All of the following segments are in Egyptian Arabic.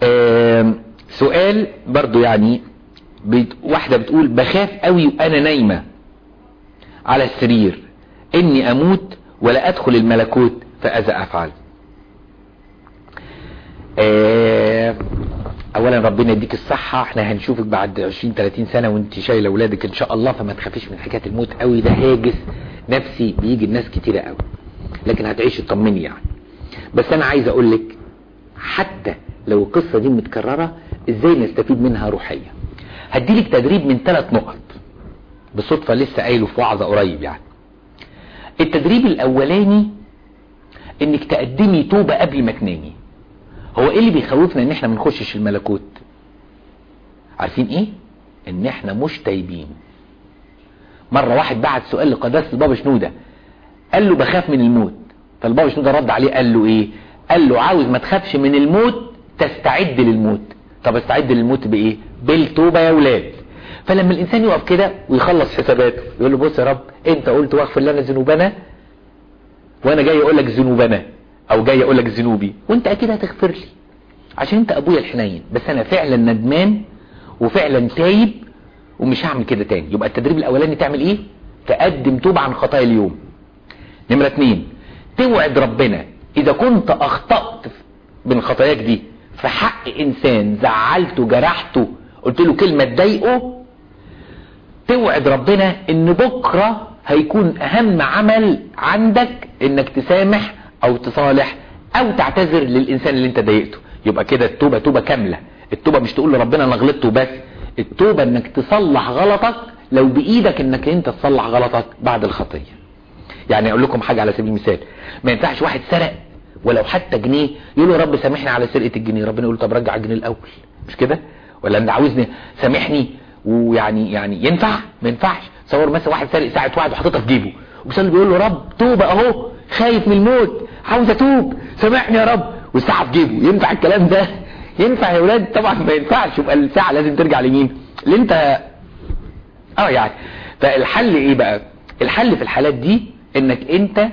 آم، سؤال برضو يعني بت- واحدة بتقول بخاف قوي وانا نايمة على السرير اني اموت ولا ادخل الملكوت فاذا افعل آه، اولا ربنا يديك الصحة احنا هنشوفك بعد 20 30 سنة وانت شايلة اولادك ان شاء الله فما تخافيش من حكاية الموت قوي ده هاجس نفسي بيجي الناس كتيرة قوي لكن هتعيشي تطمني يعني بس انا عايز اقول لك حتى لو القصة دي متكررة ازاي نستفيد منها روحيا هديلك تدريب من ثلاث نقط بصدفة لسه قايله في وعظة قريب يعني التدريب الاولاني انك تقدمي توبة قبل ما تنامي هو ايه اللي بيخوفنا ان احنا ما نخشش الملكوت عارفين ايه ان احنا مش تايبين مرة واحد بعت سؤال لقداسة البابا شنودة قال له بخاف من الموت فالبابا شنودة رد عليه قال له ايه قال له عاوز ما تخافش من الموت تستعد للموت طب استعد للموت بايه بالتوبة يا ولاد فلما الانسان يقف كده ويخلص حساباته يقول له بص يا رب انت قلت واغفر لنا ذنوبنا وانا جاي اقول لك ذنوبنا او جاي اقول لك ذنوبي وانت اكيد هتغفر لي عشان انت ابويا الحنين بس انا فعلا ندمان وفعلا تايب ومش هعمل كده تاني يبقى التدريب الاولاني تعمل ايه تقدم توبة عن خطايا اليوم نمرة اتنين توعد ربنا اذا كنت اخطأت من خطاياك دي في حق انسان زعلته جرحته قلت له كلمة تضايقه توعد ربنا ان بكرة هيكون اهم عمل عندك انك تسامح او تصالح او تعتذر للانسان اللي انت ضايقته يبقى كده التوبة توبة كاملة التوبة مش تقول لربنا انا غلطت وبس التوبة انك تصلح غلطك لو بايدك انك انت تصلح غلطك بعد الخطية يعني اقول لكم حاجة على سبيل المثال ما ينفعش واحد سرق ولو حتى جنيه يقول له يا رب سامحني على سرقة الجنيه ربنا يقول له طب رجع الجنيه الاول مش كده ولا انت عاوزني سامحني ويعني يعني ينفع ما ينفعش تصور مثلا واحد سارق ساعة واحد وحاططها في جيبه وبيصلي بيقول له رب توبة اهو خايف من الموت عاوز اتوب سامحني يا رب والساعة في جيبه ينفع الكلام ده ينفع يا ولاد طبعا ما ينفعش يبقى الساعة لازم ترجع لمين اللي انت اه يعني فالحل ايه بقى الحل في الحالات دي انك انت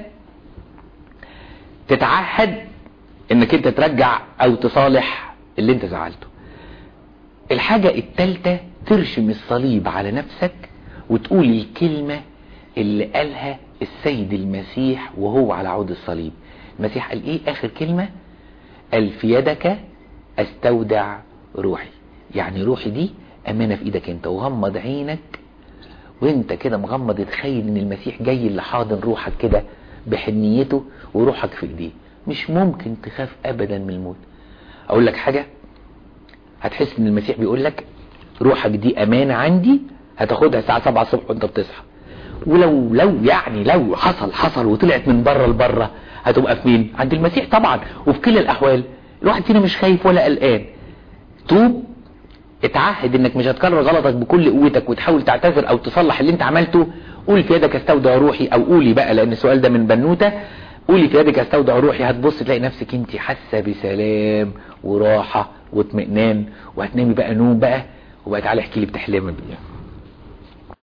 تتعهد انك انت ترجع او تصالح اللي انت زعلته الحاجة التالتة ترشم الصليب على نفسك وتقول الكلمة اللي قالها السيد المسيح وهو على عود الصليب المسيح قال ايه اخر كلمة قال في يدك استودع روحي يعني روحي دي امانة في ايدك انت وغمض عينك وانت كده مغمض تخيل ان المسيح جاي اللي حاضن روحك كده بحنيته وروحك في ايديه مش ممكن تخاف ابدا من الموت اقول لك حاجة هتحس ان المسيح بيقول لك روحك دي امانة عندي هتاخدها الساعة 7 الصبح وانت بتصحى ولو لو يعني لو حصل حصل وطلعت من بره لبره هتبقى في مين عند المسيح طبعا وفي كل الاحوال الواحد فينا مش خايف ولا قلقان توب اتعهد انك مش هتكرر غلطك بكل قوتك وتحاول تعتذر او تصلح اللي انت عملته قول في يدك استودع روحي او قولي بقى لان السؤال ده من بنوتة قولي في يدك استودع روحي هتبص تلاقي نفسك انت حاسة بسلام وراحة واطمئنان وهتنامي بقى نوم بقى وبقى تعالى احكي لي بتحلمي بيه